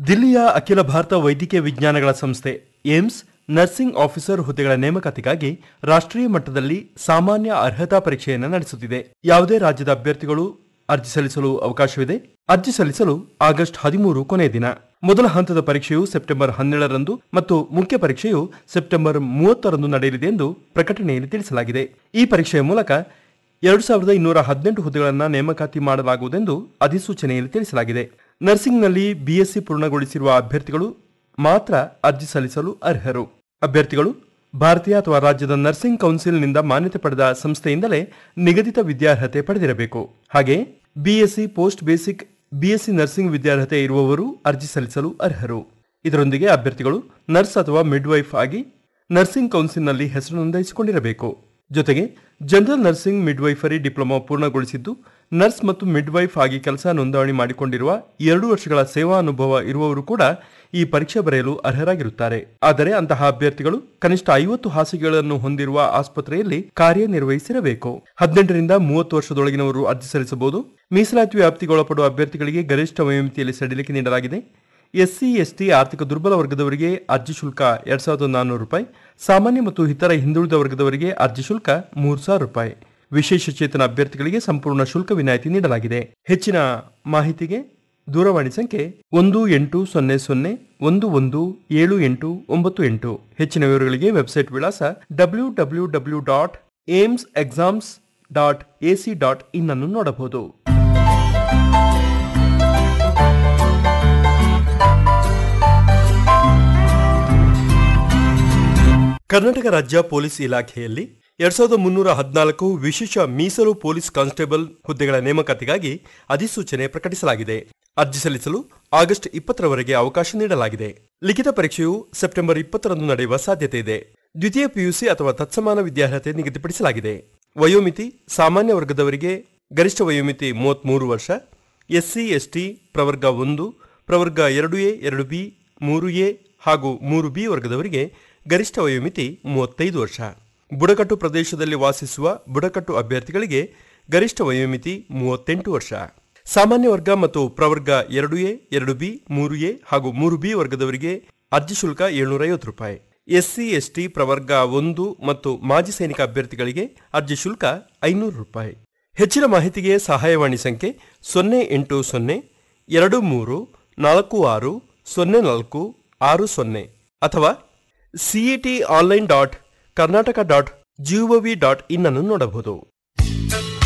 ದಿಲ್ಲಿಯ ಅಖಿಲ ಭಾರತ ವೈದ್ಯಕೀಯ ವಿಜ್ಞಾನಗಳ ಸಂಸ್ಥೆ ಏಮ್ಸ್ ನರ್ಸಿಂಗ್ ಆಫೀಸರ್ ಹುದ್ದೆಗಳ ನೇಮಕಾತಿಗಾಗಿ ರಾಷ್ಟ್ರೀಯ ಮಟ್ಟದಲ್ಲಿ ಸಾಮಾನ್ಯ ಅರ್ಹತಾ ಪರೀಕ್ಷೆಯನ್ನು ನಡೆಸುತ್ತಿದೆ ಯಾವುದೇ ರಾಜ್ಯದ ಅಭ್ಯರ್ಥಿಗಳು ಅರ್ಜಿ ಸಲ್ಲಿಸಲು ಅವಕಾಶವಿದೆ ಅರ್ಜಿ ಸಲ್ಲಿಸಲು ಆಗಸ್ಟ್ ಹದಿಮೂರು ಕೊನೆಯ ದಿನ ಮೊದಲ ಹಂತದ ಪರೀಕ್ಷೆಯು ಸೆಪ್ಟೆಂಬರ್ ಹನ್ನೆರಡರಂದು ಮತ್ತು ಮುಖ್ಯ ಪರೀಕ್ಷೆಯು ಸೆಪ್ಟೆಂಬರ್ ಮೂವತ್ತರಂದು ನಡೆಯಲಿದೆ ಎಂದು ಪ್ರಕಟಣೆಯಲ್ಲಿ ತಿಳಿಸಲಾಗಿದೆ ಈ ಪರೀಕ್ಷೆಯ ಮೂಲಕ ಎರಡು ಸಾವಿರದ ಇನ್ನೂರ ಹದಿನೆಂಟು ಹುದ್ದೆಗಳನ್ನು ನೇಮಕಾತಿ ಮಾಡಲಾಗುವುದೆಂದು ಅಧಿಸೂಚನೆಯಲ್ಲಿ ತಿಳಿಸಲಾಗಿದೆ ನರ್ಸಿಂಗ್ನಲ್ಲಿ ಬಿಎಸ್ಸಿ ಪೂರ್ಣಗೊಳಿಸಿರುವ ಅಭ್ಯರ್ಥಿಗಳು ಮಾತ್ರ ಅರ್ಜಿ ಸಲ್ಲಿಸಲು ಅರ್ಹರು ಅಭ್ಯರ್ಥಿಗಳು ಭಾರತೀಯ ಅಥವಾ ರಾಜ್ಯದ ನರ್ಸಿಂಗ್ ಕೌನ್ಸಿಲ್ನಿಂದ ಮಾನ್ಯತೆ ಪಡೆದ ಸಂಸ್ಥೆಯಿಂದಲೇ ನಿಗದಿತ ವಿದ್ಯಾರ್ಹತೆ ಪಡೆದಿರಬೇಕು ಹಾಗೆ BSc post basic BSc nursing ವಿದ್ಯಾರ್ಹತೆ ಇರುವವರು ಅರ್ಜಿ ಸಲ್ಲಿಸಲು ಅರ್ಹರು ಇದರೊಂದಿಗೆ ಅಭ್ಯರ್ಥಿಗಳು ನರ್ಸ್ ಅಥವಾ ಮಿಡ್ವೈಫ್ ಆಗಿ ನರ್ಸಿಂಗ್ ಕೌನ್ಸಿಲ್ನಲ್ಲಿ ಹೆಸರು ನೋಂದಾಯಿಸಿಕೊಂಡಿರಬೇಕು ಜೊತೆಗೆ ಜನರಲ್ ನರ್ಸಿಂಗ್ ಮಿಡ್ವೈಫರಿ ಡಿಪ್ಲೊಮಾ ಪೂರ್ಣಗೊಳಿಸಿದ್ದು ನರ್ಸ್ ಮತ್ತು ಮಿಡ್ವೈಫ್ ಆಗಿ ಕೆಲಸ ನೋಂದಣಿ ಮಾಡಿಕೊಂಡಿರುವ ಎರಡು ವರ್ಷಗಳ ಸೇವಾ ಅನುಭವ ಇರುವವರು ಕೂಡ ಈ ಪರೀಕ್ಷೆ ಬರೆಯಲು ಅರ್ಹರಾಗಿರುತ್ತಾರೆ ಆದರೆ ಅಂತಹ ಅಭ್ಯರ್ಥಿಗಳು ಕನಿಷ್ಠ ಐವತ್ತು ಹಾಸಿಗೆಗಳನ್ನು ಹೊಂದಿರುವ ಆಸ್ಪತ್ರೆಯಲ್ಲಿ ಕಾರ್ಯನಿರ್ವಹಿಸಿರಬೇಕು ಹದಿನೆಂಟರಿಂದ ಮೂವತ್ತು ವರ್ಷದೊಳಗಿನವರು ಅರ್ಜಿ ಸಲ್ಲಿಸಬಹುದು ಮೀಸಲಾತಿ ವ್ಯಾಪ್ತಿಗೆ ಒಳಪಡುವ ಅಭ್ಯರ್ಥಿಗಳಿಗೆ ಗರಿಷ್ಠ ವಯೋಮಿತಿಯಲ್ಲಿ ಸಡಿಲಿಕೆ ನೀಡಲಾಗಿದೆ ಎಸ್ಸಿ ಎಸ್ಟಿ ಆರ್ಥಿಕ ದುರ್ಬಲ ವರ್ಗದವರಿಗೆ ಅರ್ಜಿ ಶುಲ್ಕ ಎರಡ್ ಸಾವಿರದ ನಾನ್ನೂರು ರೂಪಾಯಿ ಸಾಮಾನ್ಯ ಮತ್ತು ಇತರ ಹಿಂದುಳಿದ ವರ್ಗದವರಿಗೆ ಅರ್ಜಿ ಶುಲ್ಕ ಮೂರು ಸಾವಿರ ರೂಪಾಯಿ ವಿಶೇಷ ಚೇತನ ಅಭ್ಯರ್ಥಿಗಳಿಗೆ ಸಂಪೂರ್ಣ ಶುಲ್ಕ ವಿನಾಯಿತಿ ನೀಡಲಾಗಿದೆ ಹೆಚ್ಚಿನ ಮಾಹಿತಿಗೆ ದೂರವಾಣಿ ಸಂಖ್ಯೆ ಒಂದು ಎಂಟು ಸೊನ್ನೆ ಸೊನ್ನೆ ಒಂದು ಒಂದು ಏಳು ಎಂಟು ಒಂಬತ್ತು ಎಂಟು ಹೆಚ್ಚಿನ ವಿವರಗಳಿಗೆ ವೆಬ್ಸೈಟ್ ವಿಳಾಸ W W W dot AIIMS exams dot ac dot in ಅನ್ನು ನೋಡಬಹುದು ಕರ್ನಾಟಕ ರಾಜ್ಯ ಪೊಲೀಸ್ ಇಲಾಖೆಯಲ್ಲಿ ಎರಡ್ ಸಾವಿರದ ಮುನ್ನೂರ ಹದಿನಾಲ್ಕು ವಿಶೇಷ ಮೀಸಲು ಪೊಲೀಸ್ ಕಾನ್ಸ್ಟೇಬಲ್ ಹುದ್ದೆಗಳ ನೇಮಕಾತಿಗಾಗಿ ಅಧಿಸೂಚನೆ ಪ್ರಕಟಿಸಲಾಗಿದೆ ಅರ್ಜಿ ಸಲ್ಲಿಸಲು ಆಗಸ್ಟ್ ಇಪ್ಪತ್ತರವರೆಗೆ ಅವಕಾಶ ನೀಡಲಾಗಿದೆ ಲಿಖಿತ ಪರೀಕ್ಷೆಯು ಸೆಪ್ಟೆಂಬರ್ ಇಪ್ಪತ್ತರಂದು ನಡೆಯುವ ಸಾಧ್ಯತೆ ಇದೆ ದ್ವಿತೀಯ ಪಿಯುಸಿ ಅಥವಾ ತತ್ಸಮಾನ ವಿದ್ಯಾರ್ಹತೆ ನಿಗದಿಪಡಿಸಲಾಗಿದೆ ವಯೋಮಿತಿ ಸಾಮಾನ್ಯ ವರ್ಗದವರಿಗೆ ಗರಿಷ್ಠ ವಯೋಮಿತಿ ಮೂವತ್ಮೂರು ವರ್ಷ ಎಸ್ಸಿ ಎಸ್ಟಿ ಪ್ರವರ್ಗ ಒಂದು ಪ್ರವರ್ಗ ಎರಡು ಎ ಎರಡು ಬಿ ಮೂರು ಎ ಹಾಗೂ ಮೂರು ಬಿ ವರ್ಗದವರಿಗೆ ಗರಿಷ್ಠ ವಯೋಮಿತಿ ಮೂವತ್ತೈದು ವರ್ಷ ಬುಡಕಟ್ಟು ಪ್ರದೇಶದಲ್ಲಿ ವಾಸಿಸುವ ಬುಡಕಟ್ಟು ಅಭ್ಯರ್ಥಿಗಳಿಗೆ ಗರಿಷ್ಠ ವಯೋಮಿತಿ ಮೂವತ್ತೆಂಟು ವರ್ಷ ಸಾಮಾನ್ಯ ವರ್ಗ ಮತ್ತು ಪ್ರವರ್ಗ ಎರಡು ಎ ಎರಡು ಬಿ ಮೂರು ಎ ಹಾಗೂ ಮೂರು ಬಿ ವರ್ಗದವರಿಗೆ ಅರ್ಜಿ ಶುಲ್ಕ ಏಳ್ನೂರ ಐವತ್ತು ರೂಪಾಯಿ ಎಸ್ಸಿ ಎಸ್ಟಿ ಪ್ರವರ್ಗ ಒಂದು ಮತ್ತು ಮಾಜಿ ಸೈನಿಕ ಅಭ್ಯರ್ಥಿಗಳಿಗೆ ಅರ್ಜಿ ಶುಲ್ಕ ಐನೂರು ರೂಪಾಯಿ ಹೆಚ್ಚಿನ ಮಾಹಿತಿಗೆ ಸಹಾಯವಾಣಿ ಸಂಖ್ಯೆ ಸೊನ್ನೆ ಎಂಟು ಸೊನ್ನೆ ಎರಡು ಮೂರು ನಾಲ್ಕು ಆರು ಸೊನ್ನೆ ನಾಲ್ಕು ಆರು ಸೊನ್ನೆ ಅಥವಾ CET online dot Karnataka dot GOV dot in ಅನ್ನು ನೋಡಬಹುದು